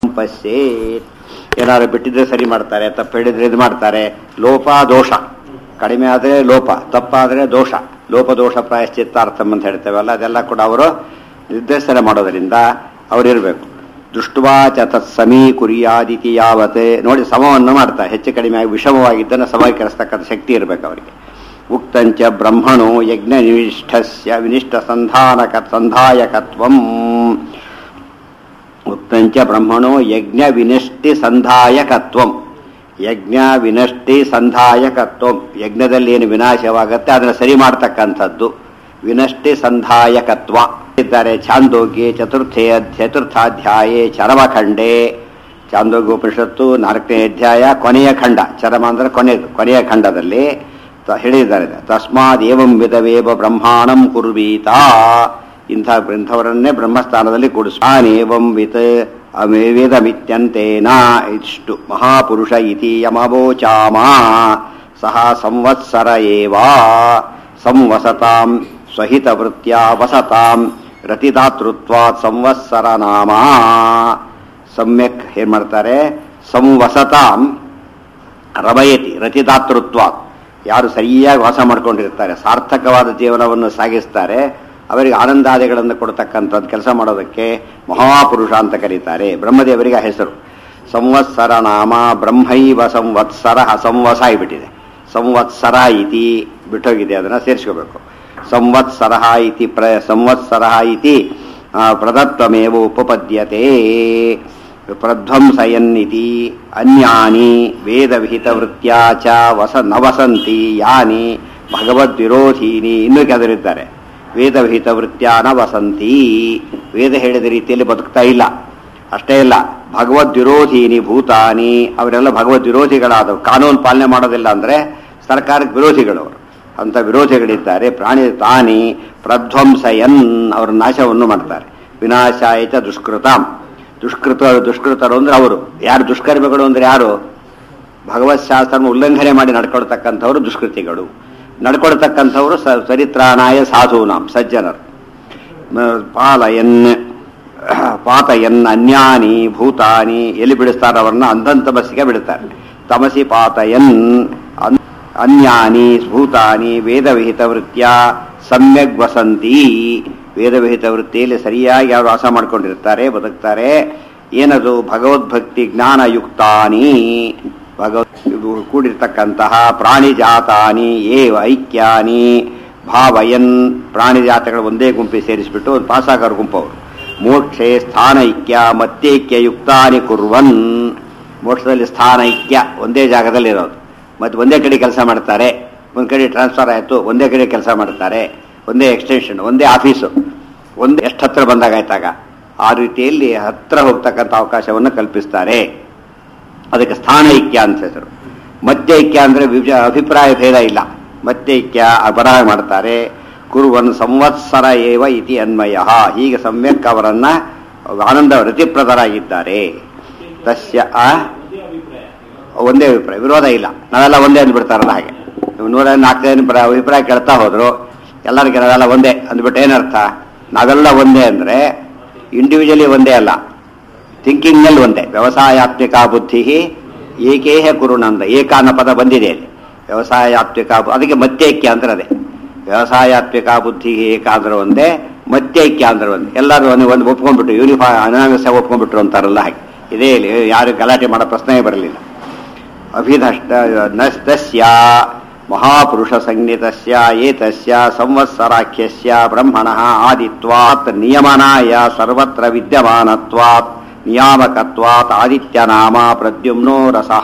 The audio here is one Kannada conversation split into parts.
ಪಶ್ಯೇತ್ ಏನಾದ್ರು ಬಿಟ್ಟಿದ್ರೆ ಸರಿ ಮಾಡ್ತಾರೆ ತಪ್ಪು ಹೇಳಿದ್ರೆ ಇದು ಮಾಡ್ತಾರೆ ಲೋಪ ದೋಷ ಕಡಿಮೆ ಆದರೆ ಲೋಪ ತಪ್ಪಾದರೆ ದೋಷ ಲೋಪ ದೋಷ ಪ್ರಾಯಶ್ಚಿತ್ತಾರ್ಥಂ ಅಂತ ಹೇಳ್ತೇವಲ್ಲ ಅದೆಲ್ಲ ಕೂಡ ಅವರು ನಿರ್ದೇಶನ ಮಾಡೋದರಿಂದ ಅವರಿರಬೇಕು ದೃಷ್ಟವಾಚ ತತ್ ಸಮೀಕುರಿಯಾದಿತಿ ಯಾವತ್ ನೋಡಿ ಸಮವನ್ನು ಮಾಡ್ತಾರೆ ಹೆಚ್ಚು ಕಡಿಮೆ ಆಗಿ ವಿಷಮವಾಗಿದ್ದನ್ನು ಸಮೀಕರಿಸ್ತಕ್ಕಂಥ ಶಕ್ತಿ ಇರಬೇಕು ಅವರಿಗೆ ಉಕ್ತಂಚ ಬ್ರಹ್ಮಣೋ ಯಜ್ಞ ನಿಷ್ಠಸ್ಯ ವಿನಿಷ್ಠ ಸಂಧಾನಕ ಸಂಧಾಯಕತ್ವಂ ಉಕ್ತಂಚ ಬ್ರಹ್ಮಣೋ ಯಜ್ಞ ವಿನಷ್ಟಿ ಸಂಧಾಯಕತ್ವಂ ಯಜ್ಞ ವಿನಷ್ಟಿ ಸಂಧಾಯಕತ್ವಂ ಯಜ್ಞದಲ್ಲಿ ಏನು ವಿನಾಶವಾಗುತ್ತೆ ಅದನ್ನು ಸರಿ ಮಾಡ್ತಕ್ಕಂಥದ್ದು ವಿನಷ್ಟಿ ಸಂಧಾಯಕತ್ವ ಇದ್ದಾರೆ ಛಾಂದೋಗ್ಯ ಚತುರ್ಥೇ ಚತುರ್ಥಾಧ್ಯಾಯೇ ಚರಮಖಂಡೇ ಚಾಂದೋಗ್ಯ ಉಪನಿಷತ್ತು ನಾಲ್ಕನೇ ಅಧ್ಯಾಯ ಕೊನೆಯ ಖಂಡ ಚರಮ ಅಂದ್ರೆ ಕೊನೆ ಕೊನೆಯ ಖಂಡದಲ್ಲಿ ತ- ಹೇಳಿದ್ದಾರೆ ತಸ್ಮಾದ್ ಏವಂ ವಿಧವೇವ ಬ್ರಹ್ಮಾಣಂ ಕುರ್ವೀತ ಇಂಥ ಇಂಥವರನ್ನೇ ಬ್ರಹ್ಮಸ್ಥಾನದಲ್ಲಿ ಕೂಡಿಸ್ತಾನೇವಂ ವಿತ್ ವೇದಮಿತ್ಯಂತೇನ ಇಷ್ಟು ಮಹಾಪುರುಷ ಇತಿ ಯಮವೋಚಾಮ ಸಹ ಸಂವತ್ಸರ ಏವ ಸಂವಸತಾಂ ಸ್ವಹಿತವೃತ್ಯ ವಸತಾಂ ರತಿದಾತೃತ್ವಾತ್ ಸಂವತ್ಸರ ನಾಮ ಸಮ್ಯಕ್ ಏನ್ ಮಾಡ್ತಾರೆ ಸಂವಸತಾಂ ರಮಯತಿ ರತಿದಾತೃತ್ವ ಯಾರು ಸರಿಯಾಗಿ ವಾಸ ಮಾಡ್ಕೊಂಡಿರ್ತಾರೆ ಸಾರ್ಥಕವಾದ ಜೀವನವನ್ನು ಸಾಗಿಸ್ತಾರೆ ಅವರಿಗೆ ಆನಂದಾದಿಗಳನ್ನು ಕೊಡ್ತಕ್ಕಂಥದ್ದು ಕೆಲಸ ಮಾಡೋದಕ್ಕೆ ಮಹಾಪುರುಷ ಅಂತ ಕರೀತಾರೆ ಬ್ರಹ್ಮದೇವರಿಗೆ ಆ ಹೆಸರು ಸಂವತ್ಸರ ನಾಮ ಬ್ರಹ್ಮೈವ ಸಂವತ್ಸರ ಸಂವಸ ಆಗಿಬಿಟ್ಟಿದೆ ಸಂವತ್ಸರ ಇತಿ ಬಿಟ್ಟೋಗಿದೆ ಅದನ್ನು ಸೇರಿಸ್ಕೋಬೇಕು ಸಂವತ್ಸರ ಇತಿ ಪ್ರ ಸಂವತ್ಸರ ಇತಿ ಆ, ಪ್ರದತ್ವಮೇವ ಉಪಪದ್ಯತೆ ಪ್ರಧ್ವಂಸಯನ್ನಿತಿ ಅನ್ಯಾನಿ ವೇದವಿಹಿತವೃತ್ತ್ಯಾ ಚ ವಸ ನ ವಸಂತಿ ಯಾನಿ ಭಗವದ್ವಿರೋಧೀನಿ ಇನ್ನೂ ಕೆದರಿದ್ದಾರೆ ವೇದವಿಹಿತ ವೃತ್ತ್ಯ ನ ವಸಂತಿ ವೇದ ಹೇಳಿದ ರೀತಿಯಲ್ಲಿ ಬದುಕ್ತಾ ಇಲ್ಲ ಅಷ್ಟೇ ಇಲ್ಲ ಭಗವದ್ವಿರೋಧೀನಿ ಭೂತಾನಿ ಅವರೆಲ್ಲ ಭಗವದ್ವಿರೋಧಿಗಳಾದವು ಕಾನೂನು ಪಾಲನೆ ಮಾಡೋದಿಲ್ಲ ಅಂದ್ರೆ ಸರ್ಕಾರಕ್ಕೆ ವಿರೋಧಿಗಳು ಅವರು ಅಂತ ವಿರೋಧಿಗಳಿದ್ದಾರೆ ಪ್ರಾಣಿ ತಾನಿ ಪ್ರಧ್ವಂಸಯನ್ ಅವರ ನಾಶವನ್ನು ಮಾಡ್ತಾರೆ ವಿನಾಶಾಯಿತ ದುಷ್ಕೃತಾಂ ದುಷ್ಕೃತ ದುಷ್ಕೃತರು ಅಂದ್ರೆ ಅವರು ಯಾರು ದುಷ್ಕರ್ಮಿಗಳು ಅಂದ್ರೆ ಯಾರು ಭಗವತ್ ಶಾಸ್ತ್ರ ಉಲ್ಲಂಘನೆ ಮಾಡಿ ನಡ್ಕೊಳ್ತಕ್ಕಂಥವ್ರು ದುಷ್ಕೃತಿಗಳು ನಡ್ಕೊಳ್ತಕ್ಕಂಥವ್ರು ಸ ಚರಿತ್ರಾನಾಯ ಸಾಧೂನಾಂ ಸಜ್ಜನರು ಮ- ಪಾಲಯನ್ ಪಾತಯನ್ ಅನ್ಯಾನಿ ಭೂತಾನಿ ಎಲ್ಲಿ ಬಿಡಿಸ್ತಾರೆ ಅವ್ರನ್ನ ಅಂಧನ್ ತಮಸ್ಸಿಗೆ ಬಿಡುತ್ತಾರೆ ತಮಸಿ ಪಾತಯನ್ ಅನ್- ಅನ್ಯಾನಿ ಭೂತಾನಿ ವೇದವಿಹಿತ ವೃತ್ಯ ಸಮ್ಯಗ್ ವಸಂತಿ ವೇದವಿಹಿತ ವೃತ್ತಿಯಲ್ಲಿ ಸರಿಯಾಗಿ ಯಾರು ವಾಸ ಮಾಡ್ಕೊಂಡಿರ್ತಾರೆ ಬದುಕ್ತಾರೆ ಏನದು ಭಗವದ್ಭಕ್ತಿ ಜ್ಞಾನಯುಕ್ತಾನಿ ಭಗವತ್ ಇದು ಕೂಡಿರ್ತಕ್ಕಂತಹ ಪ್ರಾಣಿಜಾತಾನಿ ಏವ ಐಕ್ಯಾನಿ ಭಾವಯನ್ ಪ್ರಾಣಿಜಾತಗಳು ಒಂದೇ ಗುಂಪಿಗೆ ಸೇರಿಸಿಬಿಟ್ಟು ಒಂದು ಪಾಸಾಗಾರ ಗುಂಪು ಅವರು ಮೋಕ್ಷೆ ಸ್ಥಾನೈಕ್ಯ ಮತ್ತೈಕ್ಯ ಯುಕ್ತಾನಿ ಕುರ್ವನ್ ಮೋಕ್ಷದಲ್ಲಿ ಸ್ಥಾನೈಕ್ಯ ಒಂದೇ ಜಾಗದಲ್ಲಿ ಇರೋದು ಮತ್ತೆ ಒಂದೇ ಕಡೆ ಕೆಲಸ ಮಾಡ್ತಾರೆ ಒಂದು ಕಡೆ ಟ್ರಾನ್ಸ್ಫರ್ ಆಯಿತು ಒಂದೇ ಕಡೆ ಕೆಲಸ ಮಾಡ್ತಾರೆ ಒಂದೇ ಎಕ್ಸ್ಟೆನ್ಷನ್ ಒಂದೇ ಆಫೀಸು ಒಂದೇ ಎಷ್ಟು ಹತ್ರ ಬಂದಾಗ ಆಯ್ತಾಗ ಆ ರೀತಿಯಲ್ಲಿ ಹತ್ರ ಹೋಗ್ತಕ್ಕಂಥ ಅವಕಾಶವನ್ನು ಕಲ್ಪಿಸ್ತಾರೆ ಅದಕ್ಕೆ ಸ್ಥಾನೈಕ್ಯ ಅಂತ ಹೆಸರು ಮಧ್ಯೈಕ್ಯ ಅಂದ್ರೆ ವಿಭಜ ಅಭಿಪ್ರಾಯ ಭೇದ ಇಲ್ಲ ಮಧ್ಯೈಕ್ಯ ಬರಹ ಮಾಡ್ತಾರೆ ಕುರುವನ್ ಸಂವತ್ಸರ ಏವ ಇತಿ ಅನ್ವಯ ಹೀಗೆ ಸಮ್ಯಕ್ ಅವರನ್ನ ಆನಂದ ರತಿಪ್ರದರಾಗಿದ್ದಾರೆ ತಸ್ಯ ಆ ಒಂದೇ ಅಭಿಪ್ರಾಯ ವಿರೋಧ ಇಲ್ಲ ನಾವೆಲ್ಲ ಒಂದೇ ಅಂದ್ಬಿಡ್ತಾರಲ್ಲ ಹಾಗೆ ನೀವು ನೂರ ನಾಲ್ಕು ಜನ ಪ್ರ- ಅಭಿಪ್ರಾಯ ಕೇಳ್ತಾ ಹೋದ್ರು ಎಲ್ಲರಿಗೆ ನಾವೆಲ್ಲ ಒಂದೇ ಅಂದ್ಬಿಟ್ಟು ಏನರ್ಥ ನಾವೆಲ್ಲ ಒಂದೇ ಅಂದ್ರೆ ಇಂಡಿವಿಜುವಲಿ ಒಂದೇ ಅಲ್ಲ ಥಿಂಕಿಂಗ್ ನಲ್ಲಿ ಒಂದೇ ವ್ಯವಸಾಯಾತ್ಮಿಕ ಬುದ್ಧಿ ಏಕೇಹ ಕುರುನಂದ ಏಕ ಅನ್ನೋ ಪದ ಬಂದಿದೆ ಅಲ್ಲಿ ವ್ಯವಸಾಯಾತ್ಮಿಕ ಬು- ಅದಕ್ಕೆ ಮತ್ಯೈಕ್ಯ ಅಂದ್ರೆ ಅದೇ ವ್ಯವಸಾಯಾತ್ಮಿಕ ಬುದ್ಧಿ ಏಕ ಅಂದ್ರೆ ಒಂದೇ ಮತ್ಯೈಕ್ಯ ಅಂದ್ರೆ ಒಂದೇ ಎಲ್ಲರೂ ಒಂದು ಒಂದು ಒಪ್ಕೊಂಡ್ಬಿಟ್ಟು ಯೂನಿಫಾರ್ಮ್ ಅನಾನಸ ಒಪ್ಕೊಂಡ್ಬಿಟ್ರು ಅಂತಾರಲ್ಲ ಹಾಗೆ ಇದೇ ಇಲ್ಲಿ ಯಾರು ಗಲಾಟೆ ಮಾಡೋ ಪ್ರಶ್ನೆಯೇ ಬರಲಿಲ್ಲ ಅಭಿಧಷ್ಟ ನಸ್ತಸ್ಯ ಮಹಾಪುರುಷ ಸಂಜ್ಞಿತಸ್ಯ ಏತಸ್ಯ ಸಂವತ್ಸರಾಖ್ಯಸ್ಯ ಬ್ರಹ್ಮಣಃ ಆದಿತ್ವಾತ್ ನಿಯಮನಾಯ ಸರ್ವತ್ರ ವಿದ್ಯಮಾನತ್ವಾತ್ ನಿಯಾಮಕತ್ವಾತ್ ಆದಿತ್ಯನಾಮ ಪ್ರದ್ಯುಮ್ನೋ ರಸಃ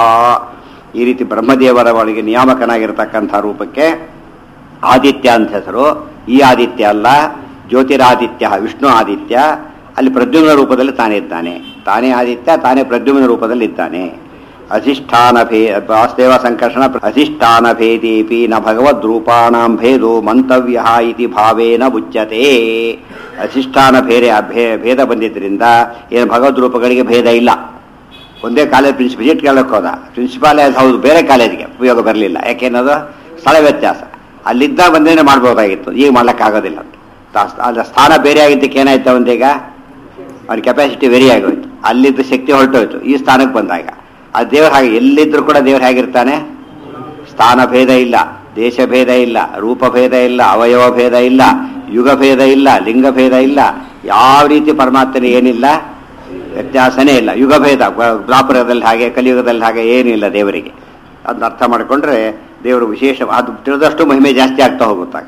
ಈ ರೀತಿ ಬ್ರಹ್ಮದೇವರ ಒಳಗೆ ನಿಯಾಮಕನಾಗಿರ್ತಕ್ಕಂಥ ರೂಪಕ್ಕೆ ಆದಿತ್ಯ ಅಂತ ಹೆಸರು ಈ ಆದಿತ್ಯ ಅಲ್ಲ ಜ್ಯೋತಿರಾದಿತ್ಯ ವಿಷ್ಣು ಆದಿತ್ಯ ಅಲ್ಲಿ ಪ್ರದ್ಯುಮ್ನ ರೂಪದಲ್ಲಿ ತಾನೇ ಇದ್ದಾನೆ ತಾನೇ ಆದಿತ್ಯ ತಾನೇ ಪ್ರದ್ಯುಮ್ನ ರೂಪದಲ್ಲಿ ಇದ್ದಾನೆ ಅಧಿಷ್ಠಾನ ಭೇ ವಾಸುದೇವ ಸಂಕರ್ಷಣ ಅಧಿಷ್ಠಾನ ಭೇದೇಪಿ ನ ಭಗವದ್ರೂಪಾಣಾಂ ಭೇದೋ ಮಂತವ್ಯ ಇತಿ ಭಾವೇನ ಉಚ್ಯತೆ ಅಧಿಷ್ಠಾನ ಬೇರೆ ಆ ಭೇ- ಭೇದ ಬಂದಿದ್ದರಿಂದ ಏನು ಭಗವದ್ ರೂಪಗಳಿಗೆ ಭೇದ ಇಲ್ಲ ಒಂದೇ ಕಾಲೇಜ್ ಪ್ರಿನ್ಸ್ ವಿಸಿಟ್ ಕೇಳಕ್ಕೆ ಹೋದ ಪ್ರಿನ್ಸಿಪಾಲೇ ಅದು ಹೌದು ಬೇರೆ ಕಾಲೇಜಿಗೆ ಉಪಯೋಗ ಬರಲಿಲ್ಲ ಯಾಕೆನ್ನೋದು ಸ್ಥಳ ವ್ಯತ್ಯಾಸ ಅಲ್ಲಿದ್ದ ಬಂದೇನೆ ಮಾಡ್ಬೋದಾಗಿತ್ತು ಈಗ ಮಾಡ್ಲಿಕ್ಕಾಗೋದಿಲ್ಲ ತಾ- ಅದ್ರ ಸ್ಥಾನ ಬೇರೆ ಆಗಿದ್ದಕ್ಕೆ ಏನಾಯ್ತು ಅವನಿಗೆ ಅವ್ನ ಕೆಪಾಸಿಟಿ ವೆರಿ ಆಗೋಯ್ತು ಅಲ್ಲಿದ್ದ ಶಕ್ತಿ ಹೊರಟೋಯ್ತು ಈ ಸ್ಥಾನಕ್ಕೆ ಬಂದಾಗ ಆ ದೇವ್ರು ಹಾಗೆ ಎಲ್ಲಿದ್ರು ಕೂಡ ದೇವ್ರು ಹೇಗಿರ್ತಾನೆ ಸ್ಥಾನ ಭೇದ ಇಲ್ಲ ದೇಶ ಭೇದ ಇಲ್ಲ ರೂಪ ಭೇದ ಇಲ್ಲ ಅವಯವ ಭೇದ ಇಲ್ಲ ಯುಗ ಭೇದ ಇಲ್ಲ ಲಿಂಗ ಭೇದ ಇಲ್ಲ ಯಾವ ರೀತಿ ಪರಮಾತ್ಮನ ಏನಿಲ್ಲ ವ್ಯತ್ಯಾಸನೇ ಇಲ್ಲ ಯುಗ ಭೇದ ದ್ವಾಪರದಲ್ಲಿ ಹಾಗೆ ಕಲಿಯುಗದಲ್ಲಿ ಹಾಗೆ ಏನಿಲ್ಲ ದೇವರಿಗೆ ಅದನ್ನ ಅರ್ಥ ಮಾಡಿಕೊಂಡ್ರೆ ದೇವರು ವಿಶೇಷ ಅದು ತಿಳಿದಷ್ಟು ಮಹಿಮೆ ಜಾಸ್ತಿ ಆಗ್ತಾ ಹೋಗುತ್ತಾಗ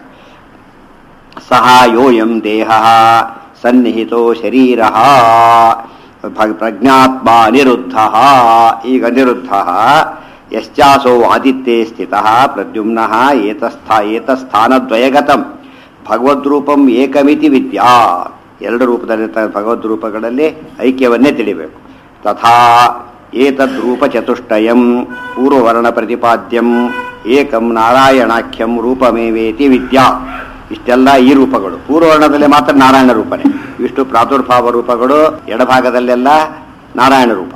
ಸಹ ಯೋಯಂ ದೇಹ ಸನ್ನಿಹಿತೋ ಶರೀರ ಪ್ರಜ್ಞಾತ್ಮ ಅನಿರುದ್ಧ ಈಗ ಅನಿರುದ್ಧ ಯಶ್ಚಾಸೋ ಆದಿತ್ಯೆ ಸ್ಥಿತ ಪ್ರದ್ಯುಮ್ನ ಏತಸ್ಥಾ ಏತಸ್ಥಾನದ್ವಯಗತಂ ಭಗವದ್ರೂಪಂ ಏಕಮಿತಿ ವಿದ್ಯಾ ಎರಡು ರೂಪದಲ್ಲಿರ್ತಾರೆ ಭಗವದ್ ರೂಪಗಳಲ್ಲಿ ಐಕ್ಯವನ್ನೇ ತಿಳಿಬೇಕು ತಥಾ ಏತದ್ರೂಪ ಚತುಷ್ಟಯಂ ಪೂರ್ವವರ್ಣ ಪ್ರತಿಪಾದ್ಯಂ ಏಕಂ ನಾರಾಯಣಾಖ್ಯಂ ರೂಪಮೇವೇತಿ ವಿದ್ಯಾ ಇಷ್ಟೆಲ್ಲ ಈ ರೂಪಗಳು ಪೂರ್ವವರ್ಣದಲ್ಲಿ ಮಾತ್ರ ನಾರಾಯಣ ರೂಪನೇ ಇಷ್ಟು ಪ್ರಾದುರ್ಭಾವ ರೂಪಗಳು ಎಡಭಾಗದಲ್ಲೆಲ್ಲ ನಾರಾಯಣ ರೂಪ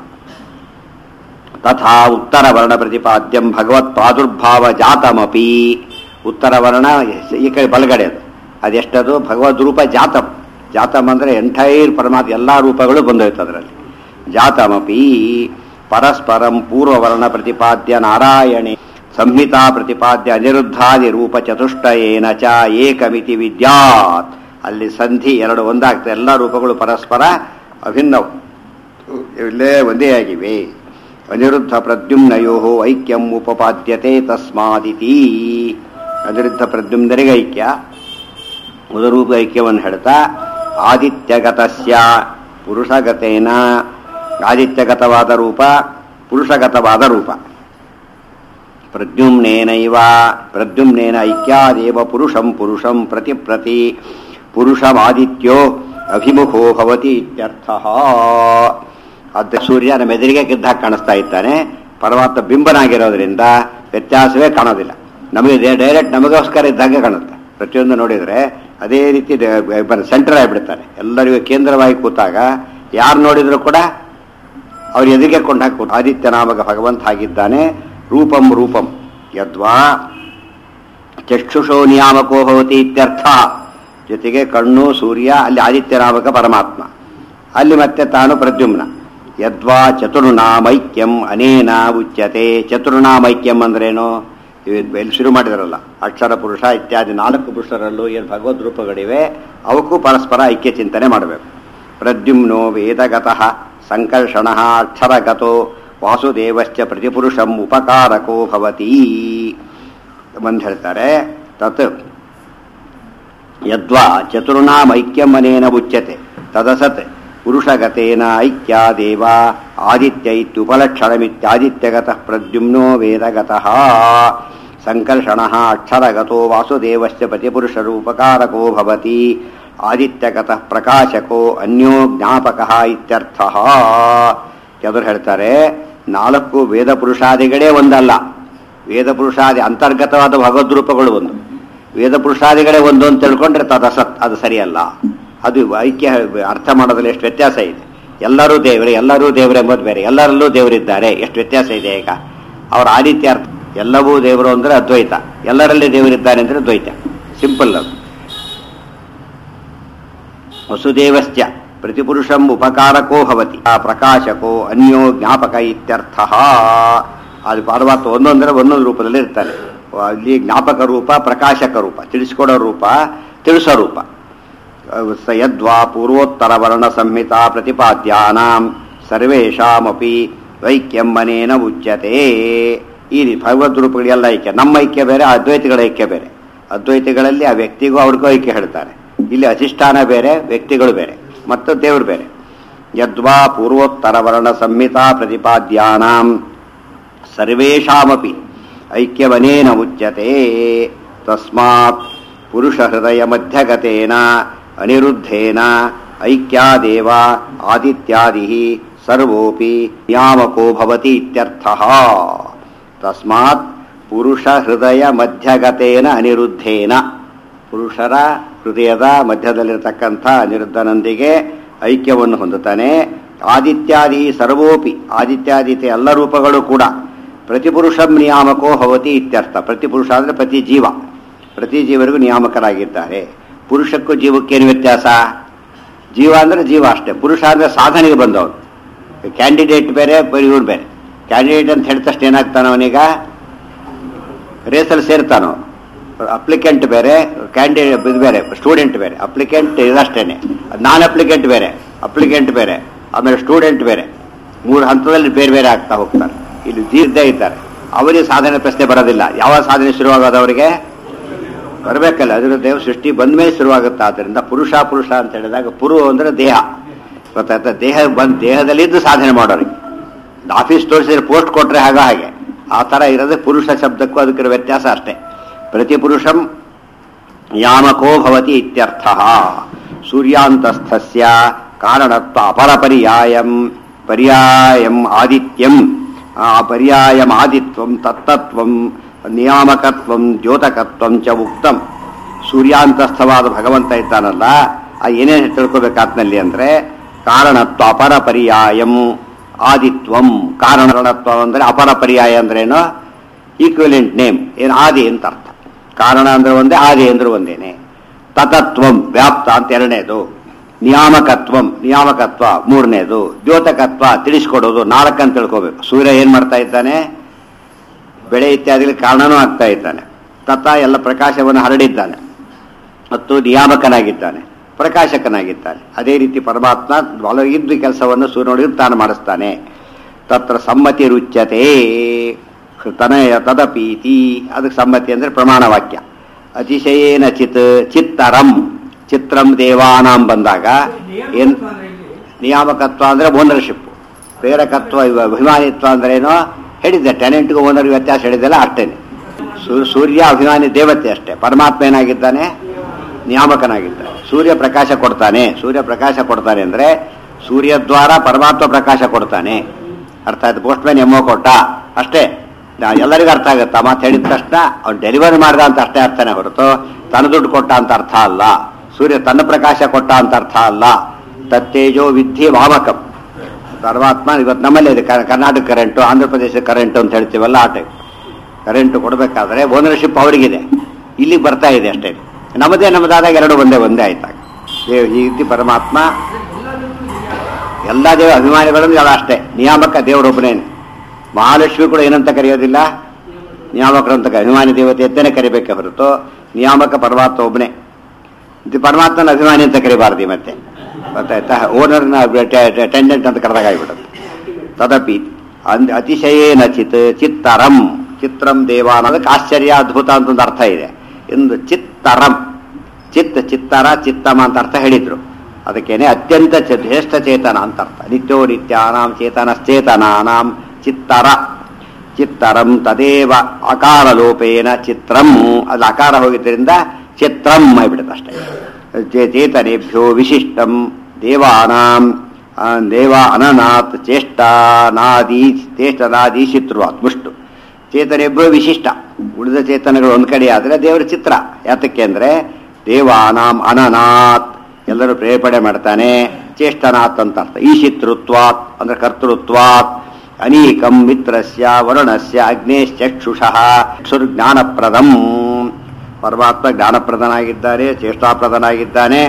ತಥಾ ಉತ್ತರ ವರ್ಣ ಪ್ರತಿಪಾದ್ಯಂ ಭಗವತ್ ಪ್ರಾದುರ್ಭಾವ ಜಾತಮಪಿ ಉತ್ತರ ವರ್ಣ ಈ ಕಡೆ ಬಲಗಡೆ ಅದು ಅದೆಷ್ಟದು ಭಗವದ್ ರೂಪ ಜಾತಂ ಜಾತಂ ಅಂದ್ರೆ ಎಂಟೈರ್ ಪರಮಾತ್ಮ ಎಲ್ಲಾ ರೂಪಗಳು ಬಂದೋಯ್ತು ಅದರಲ್ಲಿ ಜಾತಮಪಿ ಪರಸ್ಪರಂ ಪೂರ್ವವರ್ಣ ಪ್ರತಿಪಾದ್ಯ ನಾರಾಯಣೆ ಸಂಹಿತಾ ಪ್ರತಿಪಾದ್ಯ ಅನಿರುದ್ಧಾದಿ ರೂಪ ಚತುಷ್ಟಯೇನ ಚ ಏಕಮಿತಿ ವಿದ್ಯಾತ್ ಅಲ್ಲಿ ಸಂಧಿ ಎರಡು ಒಂದಾಗ್ತದೆ ಎಲ್ಲ ರೂಪಗಳು ಪರಸ್ಪರ ಅಭಿನ್ನವು ಇಲ್ಲೇ ಒಂದೇ ಆಗಿವೆ ಅನಿರುದ್ಧ ಪ್ರದ್ಯುಮ್ನಯೋ ಐಕ್ಯಂ ಉಪಪಾದ್ಯತೆ ತಸ್ಮಾದಿತಿ ಅನಿರುದ್ಧ ಪ್ರದ್ಯುಮ್ನರಿಗೆ ಐಕ್ಯ ಉದರೂಪ ಐಕ್ಯವನ್ನು ಹೇಳ್ತಾ ಆದಿತ್ಯಗತಸ್ಯ ಪುರುಷಗತೇನ ಆದಿತ್ಯಗತವಾದ ರೂಪ ಪುರುಷಗತವಾದ ರೂಪ ಪ್ರದ್ಯುಮ್ನೇನೈವ ಪ್ರದ್ಯುಮ್ನೇನ ಐಕ್ಯಾದೇವ ಪುರುಷಂ ಪುರುಷಂ ಪ್ರತಿ ಪ್ರತಿ ಪುರುಷಮಾದಿತ್ಯೋ ಅಭಿಮುಖೋ ಭವತಿ ಇತ್ಯರ್ಥ ಅದ ಸೂರ್ಯ ನಮ್ಮ ಎದುರಿಗೆ ಗೆದ್ದಾಗಿ ಕಾಣಿಸ್ತಾ ಇದ್ದಾನೆ ಪರಮಾತ್ಮ ಬಿಂಬನಾಗಿರೋದ್ರಿಂದ ವ್ಯತ್ಯಾಸವೇ ಕಾಣೋದಿಲ್ಲ ನಮಗೆ ಡೈರೆಕ್ಟ್ ನಮಗೋಸ್ಕರ ಇದ್ದಂಗೆ ಕಾಣುತ್ತೆ ಪ್ರತಿಯೊಂದು ನೋಡಿದರೆ ಅದೇ ರೀತಿ ಸೆಂಟರ್ ಆಗಿಬಿಡ್ತಾನೆ ಎಲ್ಲರಿಗೂ ಕೇಂದ್ರವಾಗಿ ಕೂತಾಗ ಯಾರು ನೋಡಿದ್ರು ಕೂಡ ಅವ್ರು ಎದುರಿಗೆ ಕೊಂಡಾಗ ಕೂತ ಆದಿತ್ಯ ನಾಮಕ ಭಗವಂತ ಆಗಿದ್ದಾನೆ ರೂಪಂ ರೂಪಂ ಯದ್ವಾ ಚಕ್ಷುಷೋ ನಿಯಾಮಕೋ ಭವತಿ ಇತ್ಯರ್ಥ ಜೊತೆಗೆ ಕಣ್ಣು ಸೂರ್ಯ ಅಲ್ಲಿ ಆದಿತ್ಯ ನಾಮಕ ಪರಮಾತ್ಮ ಅಲ್ಲಿ ಮತ್ತೆ ತಾನು ಪ್ರದ್ಯುಮ್ನ ಯದ್ವಾ ಚತುರ್ನಾಮೈಕ್ಯಂ ಅನೇನ ಉಚ್ಯತೆ ಚತುರ್ನಾಮೈಕ್ಯಂ ಅಂದ್ರೇನು ಇಲ್ಲಿ ಶುರು ಮಾಡಿದಾರಲ್ಲ ಅಕ್ಷರ ಪುರುಷ ಇತ್ಯಾದಿ ನಾಲ್ಕು ಪುರುಷರಲ್ಲೂ ಏನು ಭಗವದ್ ರೂಪಗಳಿವೆ ಅವಕ್ಕೂ ಪರಸ್ಪರ ಐಕ್ಯ ಚಿಂತನೆ ಮಾಡಬೇಕು ಪ್ರದ್ಯುಮ್ನೋ ವೇದಗತಃ ಸಂಕರ್ಷಣ ಅಕ್ಷರಗತೋ ವಾಸುದೇವಶ್ಚ ಪ್ರತಿಪುರುಷಂ ಉಪಕಾರಕೋ ಭವತಿ ಬಂದು ಹೇಳ್ತಾರೆ ತತ್ ಯದ್ವಾ ಚತುರ್ನಾಮೈಕ್ಯಮನೇನ ಉಚ್ಯತೆ ತದಸತ್ ಪುರುಷಗತೇನ ಐಕ್ಯಾದೇವ ಆದಿತ್ಯ ಇತ್ಯುಪಲಕ್ಷಣಮಿತ್ಯಾದಿತ್ಯಗತಃ ಪ್ರದ್ಯುಮ್ನೋ ವೇದಗತಃ ಸಂಕರ್ಷಣ ಅಕ್ಷರಗತೋ ವಾಸುದೇವಶ್ಚ ಪ್ರತಿಪುರುಷರೂಪಕಾರಕೋ ಭವತಿ ಆದಿತ್ಯಗತಃ ಪ್ರಕಾಶಕೋ ಅನ್ಯೋ ಜ್ಞಾಪಕ ಇತ್ಯರ್ಥ ಎದುರು ಹೇಳ್ತಾರೆ ನಾಲ್ಕು ವೇದ ಪುರುಷಾದಿಗಳೇ ಒಂದಲ್ಲ ವೇದ ಪುರುಷಾದಿ ಅಂತರ್ಗತವಾದ ಭಗವದ್ರೂಪಗಳು ಒಂದು ವೇದ ಪುರುಷಾದಿಗಳೇ ಒಂದು ಅಂತ ತಿಳ್ಕೊಂಡ್ರೆ ತದಸತ್ ಅದು ಸರಿಯಲ್ಲ ಅದು ಐಕ್ಯ ಅರ್ಥ ಮಾಡೋದ್ರಲ್ಲಿ ಎಷ್ಟು ವ್ಯತ್ಯಾಸ ಇದೆ ಎಲ್ಲರೂ ದೇವರೇ ಎಲ್ಲರೂ ದೇವರೇ ಎಂಬುದು ಬೇರೆ ಎಲ್ಲರಲ್ಲೂ ದೇವರಿದ್ದಾರೆ ಎಷ್ಟು ವ್ಯತ್ಯಾಸ ಇದೆ ಈಗ ಅವರ ಆದಿತ್ಯ ಅರ್ಥ ಎಲ್ಲವೂ ದೇವರು ಅಂದ್ರೆ ಅದ್ವೈತ ಎಲ್ಲರಲ್ಲಿ ದೇವರಿದ್ದಾನೆ ಅಂದ್ರೆ ದ್ವೈತ ಸಿಂಪಲ್ ಅದು ವಸುದೇವಶ್ಚ ಪ್ರತಿಪುರುಷಂ ಉಪಕಾರಕೋ ಭವತಿ ಆ ಪ್ರಕಾಶಕೋ ಅನ್ಯೋ ಜ್ಞಾಪಕ ಇತ್ಯರ್ಥ ಅದು ಪರಮಾತ್ಮ ಒಂದೊಂದರ ಒಂದೊಂದು ರೂಪದಲ್ಲಿ ಇರ್ತಾನೆ ಅಲ್ಲಿ ಜ್ಞಾಪಕ ರೂಪ ಪ್ರಕಾಶಕ ರೂಪ ತಿಳಿಸ್ಕೊಡೋ ರೂಪ ತಿಳಿಸೋ ರೂಪ ಸ ಯದ್ವಾ ಪೂರ್ವೋತ್ತರ ವರ್ಣ ಸಂಹಿತಾ ಪ್ರತಿಪಾದ್ಯಾನಾಂ ಸರ್ವೇಷಾಮಪಿ ವೈಕ್ಯಂಬನೇನ ಉಚ್ಯತೆ ಈ ಭಗವದ್ ರೂಪಗಳೆಲ್ಲ ಐಕ್ಯ ನಮ್ಮ ಐಕ್ಯ ಬೇರೆ ಅದ್ವೈತಗಳ ಐಕ್ಯ ಬೇರೆ ಅದ್ವೈತಗಳಲ್ಲಿ ಆ ವ್ಯಕ್ತಿಗೂ ಅವ್ರಿಗೂ ಐಕ್ಯ ಹೇಳ್ತಾರೆ ಇಲ್ಲಿ ಅಧಿಷ್ಠಾನ ಬೇರೆ ವ್ಯಕ್ತಿಗಳು ಬೇರೆ ಮತ್ತು ದೇವರು ಬೇರೆ ಯದ್ವಾ ಪೂರ್ವೋತ್ತರ ವರ್ಣ ಸಂಹಿತಾ ಪ್ರತಿಪಾದ್ಯಾನಾಂ ಸರ್ವೇಷಾಮಪಿ ಐಕ್ಯವನೇನ ಉಚ್ಯತೆ ತಸ್ಮಾತ್ ಪುರುಷ ಹೃದಯ ಮಧ್ಯಗತೇನ ಅನಿರುದ್ಧೇನ ಐಕ್ಯಾದೇವ ಆದಿತ್ಯಾದಿ ಸರ್ವೋಪಿ ನಿಯಾಮಕೋ ಭವತಿ ಇತ್ಯರ್ಥಃ ತಸ್ಮಾತ್ ಪುರುಷ ಹೃದಯ ಮಧ್ಯಗತೇನ ಅನಿರುದ್ಧೇನ ಪುರುಷರ ಹೃದಯದ ಮಧ್ಯದಲ್ಲಿರತಕ್ಕಂಥ ಅನಿರುದ್ಧನೊಂದಿಗೆ ಐಕ್ಯವನ್ನು ಹೊಂದುತ್ತಾನೆ ಆದಿತ್ಯಾದಿ ಸರ್ವೋಪಿ ಆದಿತ್ಯಾದಿತ್ಯ ಎಲ್ಲ ರೂಪಗಳು ಕೂಡ ಪ್ರತಿಪುರುಷಂ ನಿಯಾಮಕೋ ಭವತಿ ಇತ್ಯರ್ಥ ಪ್ರತಿಪುರುಷ ಅಂದರೆ ಪ್ರತಿ ಜೀವ ಪ್ರತಿ ಜೀವರಿಗೂ ನಿಯಾಮಕರಾಗಿದ್ದಾರೆ ಪುರುಷಕ್ಕೂ ಜೀವಕ್ಕೇನು ವ್ಯತ್ಯಾಸ ಜೀವ ಅಂದರೆ ಜೀವ ಅಷ್ಟೇ ಪುರುಷ ಅಂದರೆ ಸಾಧನೆಗೆ ಬಂದವನು ಕ್ಯಾಂಡಿಡೇಟ್ ಬೇರೆ ಇವ್ರು ಬೇರೆ ಕ್ಯಾಂಡಿಡೇಟ್ ಅಂತ ಹೇಳಿದ ತಕ್ಷಣ ಏನಾಗ್ತಾನ ಅವನೀಗ ರೇಸಲ್ಲಿ ಸೇರ್ತಾನೋ ಅಪ್ಲಿಕೆಂಟ್ ಬೇರೆ ಕ್ಯಾಂಡಿಡೇಟ್ ಇದು ಬೇರೆ ಸ್ಟೂಡೆಂಟ್ ಬೇರೆ ಅಪ್ಲಿಕೆಂಟ್ ಇದಷ್ಟೇನೆ ನಾನ್ ಅಪ್ಲಿಕೆಂಟ್ ಬೇರೆ ಅಪ್ಲಿಕೆಂಟ್ ಬೇರೆ ಆಮೇಲೆ ಸ್ಟೂಡೆಂಟ್ ಬೇರೆ ಮೂರು ಹಂತದಲ್ಲಿ ಬೇರೆ ಬೇರೆ ಆಗ್ತಾ ಹೋಗ್ತಾರೆ ಇಲ್ಲಿ ದೀರ್ಘ ಇದ್ದಾರೆ ಅವರಿಗೆ ಸಾಧನೆ ಪ್ರಶ್ನೆ ಬರೋದಿಲ್ಲ ಯಾವ ಸಾಧನೆ ಶುರುವಾಗೋದು ಅವರಿಗೆ ಬರಬೇಕಲ್ಲ ಅದರ ದೇವ ಸೃಷ್ಟಿ ಬಂದ ಮೇಲೆ ಶುರುವಾಗುತ್ತೆ ಆದ್ದರಿಂದ ಪುರುಷ ಪುರುಷ ಅಂತ ಹೇಳಿದಾಗ ಪುರು ಅಂದ್ರೆ ದೇಹ ಗೊತ್ತಾಯ್ತಾ ದೇಹ ಬಂದ್ ದೇಹದಲ್ಲಿದ್ದು ಸಾಧನೆ ಮಾಡೋರಿಗೆ ಆಫೀಸ್ ತೋರಿಸಿದ್ರೆ ಪೋಸ್ಟ್ ಕೊಟ್ರೆ ಆಗ ಹಾಗೆ ಆ ಥರ ಇರೋದೇ ಪುರುಷ ಶಬ್ದಕ್ಕೂ ಅದಕ್ಕಿರೋ ವ್ಯತ್ಯಾಸ ಅಷ್ಟೇ ಪ್ರತಿ ಪುರುಷಂ ಯಾಮಕೋ ಭವತಿ ಇತ್ಯರ್ಥ ಸೂರ್ಯಾಂತಸ್ಥಸ್ಯ ಕಾರಣತ್ವ ಅಪರಪರ್ಯಾಯಂ ಪರ್ಯಾಯಂ ಆದಿತ್ಯಂ ಆ ಪರ್ಯಾಯಂ ಆದಿತ್ವಂ ತತ್ತತ್ವಂ ನಿಯಾಮಕತ್ವಂ ದ್ಯೋತಕತ್ವಂ ಚ ಉಕ್ತಂ ಸೂರ್ಯಾಂತಸ್ಥವಾದ ಭಗವಂತ ಇದ್ದಾನಲ್ಲ ಆ ಏನೇನು ತಿಳ್ಕೊಬೇಕಾತ್ನಲ್ಲಿ ಅಂದ್ರೆ ಕಾರಣತ್ವ ಅಪರ ಪರ್ಯಾಯಂ ಆದಿತ್ವಂ ಕಾರಣತ್ವ ಅಂದ್ರೆ ಅಪರ ಪರ್ಯಾಯ ಅಂದ್ರೇನು ಈಕ್ವಿಲೆಂಟ್ ನೇಮ್ ಏನು ಆದಿ ಅಂತ ಅರ್ಥ ಕಾರಣ ಅಂದ್ರೆ ಒಂದೇ ಆದಿ ಅಂದ್ರೆ ಒಂದೇನೆ ತತತ್ವಂ ವ್ಯಾಪ್ತ ಅಂತ ಎರಡನೇದು ನಿಯಾಮಕತ್ವಂ ನಿಯಾಮಕತ್ವ ಮೂರನೇದು ದ್ಯೋತಕತ್ವ ತಿಳಿಸ್ಕೊಡೋದು ನಾಲ್ಕಂತ ತಿಳ್ಕೋಬೇಕು ಸೂರ್ಯ ಏನ್ ಮಾಡ್ತಾ ಇದ್ದಾನೆ ಬೆಳೆ ಇತ್ಯಾದಿಗಳ ಕಾರಣನೂ ಆಗ್ತಾ ಇದ್ದಾನೆ ತತ ಎಲ್ಲ ಪ್ರಕಾಶವನ್ನು ಹರಡಿದ್ದಾನೆ ಮತ್ತು ನಿಯಾಮಕನಾಗಿದ್ದಾನೆ ಪ್ರಕಾಶಕನಾಗಿದ್ದಾನೆ ಅದೇ ರೀತಿ ಪರಮಾತ್ಮ ಒಳಗಿದ್ದು ಕೆಲಸವನ್ನು ಸೂರ್ಯನೊಳಗೆ ತಾನು ಮಾಡಿಸ್ತಾನೆ ತತ್ರ ಸಮ್ಮತಿ ರುಚ್ಯತೆ ತನಯ ತದಪೀತಿ ಅದಕ್ಕೆ ಸಮ್ಮತಿ ಅಂದ್ರೆ ಪ್ರಮಾಣ ವಾಕ್ಯ ಅತಿಶಯೇನ ಚಿತ್ ಚಿತ್ತರಂ ಚಿತ್ರಂ ದೇವಾನಾಂ ಬಂದಾಗ ಏನ್ ನಿಯಾಮಕತ್ವ ಅಂದ್ರೆ ಓನರ್ಶಿಪ್ ಪ್ರೇರಕತ್ವ ಇವ ಅಭಿಮಾನಿತ್ವ ಅಂದ್ರೆ ಏನೋ ಹೇಳಿದ್ದೆ ಟೆನೆಂಟ್ಗೂ ಓನರ್ ವ್ಯತ್ಯಾಸ ಹೇಳಿದ್ದೆಲ್ಲ ಅಷ್ಟೇನೆ ಸೂ- ಸೂರ್ಯ ಅಭಿಮಾನಿ ದೇವತೆ ಅಷ್ಟೇ ಪರಮಾತ್ಮ ಏನಾಗಿದ್ದಾನೆ ನಿಯಾಮಕನಾಗಿದ್ದಾನೆ ಸೂರ್ಯ ಪ್ರಕಾಶ ಕೊಡ್ತಾನೆ ಸೂರ್ಯ ಪ್ರಕಾಶ ಕೊಡ್ತಾನೆ ಅಂದ್ರೆ ಸೂರ್ಯ ದ್ವಾರ ಪರಮಾತ್ಮ ಪ್ರಕಾಶ ಕೊಡ್ತಾನೆ ಅರ್ಥ ಆಯ್ತು ಪೋಸ್ಟ್ ಮ್ಯಾನ್ ಎಮ್ಮೋ ಕೊಟ್ಟ ಅಷ್ಟೇ ನಾ- ಎಲ್ಲರಿಗೂ ಅರ್ಥ ಆಗುತ್ತೆ ಮಾತು ಹೇಳಿದ ತಕ್ಷಣ ಅವ್ನು ಡೆಲಿವರಿ ಮಾಡ್ದ ಅಂತ ಅಷ್ಟೇ ಅರ್ಥನೇ ಹೊರತು ತನ್ನ ದುಡ್ಡು ಕೊಟ್ಟ ಅಂತ ಅರ್ಥ ಅಲ್ಲ ಸೂರ್ಯ ತನ್ನ ಪ್ರಕಾಶ ಕೊಟ್ಟ ಅಂತ ಅರ್ಥ ಅಲ್ಲ ತತ್ತೇಜೋ ವಿದ್ಯೆ ವಾಮಕಂ ಪರಮಾತ್ಮ ಇವತ್ತು ನಮ್ಮಲ್ಲೇ ಇದೆ ಕ- ಕರ್ನಾಟಕ ಕರೆಂಟು ಆಂಧ್ರ ಪ್ರದೇಶ ಕರೆಂಟು ಅಂತ ಹೇಳ್ತೀವಲ್ಲ ಆ ಟೈಪ್ ಕರೆಂಟ್ ಕೊಡಬೇಕಾದ್ರೆ ಓನರ್ಶಿಪ್ ಅವರಿಗಿದೆ ಇಲ್ಲಿಗೆ ಬರ್ತಾ ಇದೆ ಅಷ್ಟೇ ನಮ್ಮದೇ ನಮ್ಮದಾದಾಗ ಎರಡು ಒಂದೇ ಒಂದೇ ಆಯ್ತಾಗ ಈ ರೀತಿ ಪರಮಾತ್ಮ ಎಲ್ಲ ದೇವ ಅಭಿಮಾನಿಗಳನ್ನು ಎಲ್ಲ ಅಷ್ಟೇ ನಿಯಾಮಕ ದೇವರೊಬ್ಬನೇನೆ ಮಹಾಲಕ್ಷ್ಮಿ ಕೂಡ ಏನಂತ ಕರೆಯೋದಿಲ್ಲ ನಿಯಾಮಕರು ಅಂತ ಕರೆ- ಅಭಿಮಾನಿ ದೇವತೆ ಎತ್ತನೇ ಕರಿಬೇಕೆ ಹೊರತು ನಿಯಾಮಕ ಪರಮಾತ್ಮ ಒಬ್ಬನೇ ಇದು ಪರಮಾತ್ಮನ ಅಭಿಮಾನಿ ಅಂತ ಕರಿಬಾರ್ದು ಈ ಮತ್ತೆ ಗೊತ್ತಾಯ್ತಾ ಓನರ್ನ ಟೆಂಡೆಂಟ್ ಅಂತ ಕರೆದಾಗಿಬಿಡುತ್ತೆ ತದಪಿ ಅಂದ್ ಅತಿಶಯೇನ ಚಿತ್ ಚಿತ್ತರಂ ಚಿತ್ರಂ ದೇವಾನ ಅದಕ್ಕೆ ಆಶ್ಚರ್ಯ ಅದ್ಭುತ ಅಂತ ಒಂದು ಅರ್ಥ ಇದೆ ಎಂದು ಚಿತ್ತರಂ ಚಿತ್ತ ಚಿತ್ತರ ಚಿತ್ತಮ ಅಂತ ಅರ್ಥ ಹೇಳಿದ್ರು ಅದಕ್ಕೇನೆ ಅತ್ಯಂತ ಚ- ಶ್ರೇಷ್ಠ ಚೇತನ ಅಂತ ಅರ್ಥ ನಿತ್ಯೋ ನಿತ್ಯಾನಾಂ ಚೇತನಶ್ಚೇತನಾನಾಂ ಚಿತ್ತರ ಚಿತ್ತರಂ ತದೇವ ಅಕಾರ ಲೋಪೇನ ಚಿತ್ರಂ ಅದು ಅಕಾರ ಹೋಗಿದ್ದರಿಂದ ಚಿತ್ರಂ ಆಗಿಬಿಡುತ್ತೆ ಅಷ್ಟೇ ಚೇ- ಚೇತನೇಭ್ಯೋ ವಿಶಿಷ್ಟಂ ದೇವಾನಾಂ ಆ, ದೇವ ಅನನಾತ್ ಚೇಷ್ಟನಾದಿ ಚೇಷ್ಟನಾದೀಶಿತ್ರುವಾತ್ ಮುಷ್ಟು ಚೇತನೆಬ್ಬರು ವಿಶಿಷ್ಟ ಉಳಿದ ಚೇತನಗಳು ಒಂದ್ ಕಡೆ ಆದ್ರೆ ದೇವರ ಚಿತ್ರ ಯಾತಕ್ಕೆ ಅಂದ್ರೆ ದೇವಾನಾಂ ಅನನಾತ್ ಎಲ್ಲರೂ ಪ್ರೇರಣೆ ಮಾಡ್ತಾನೆ ಚೇಷ್ಟನಾತ್ ಅಂತ ಅರ್ಥ ಈಶಿತೃತ್ವಾತ್ ಅಂದ್ರೆ ಕರ್ತೃತ್ವಾತ್ ಅನೀಕಂ ಮಿತ್ರಸ್ಯ ವರುಣಸ್ಯ ಅಗ್ನೇಶ್ಚಕ್ಷುಷಃ ಜ್ಞಾನಪ್ರದಂ ಪರಮಾತ್ಮ ಜ್ಞಾನಪ್ರದನಾಗಿದ್ದಾನೆ ಚೇಷ್ಟಾಪ್ರದನಾಗಿದ್ದಾನೆ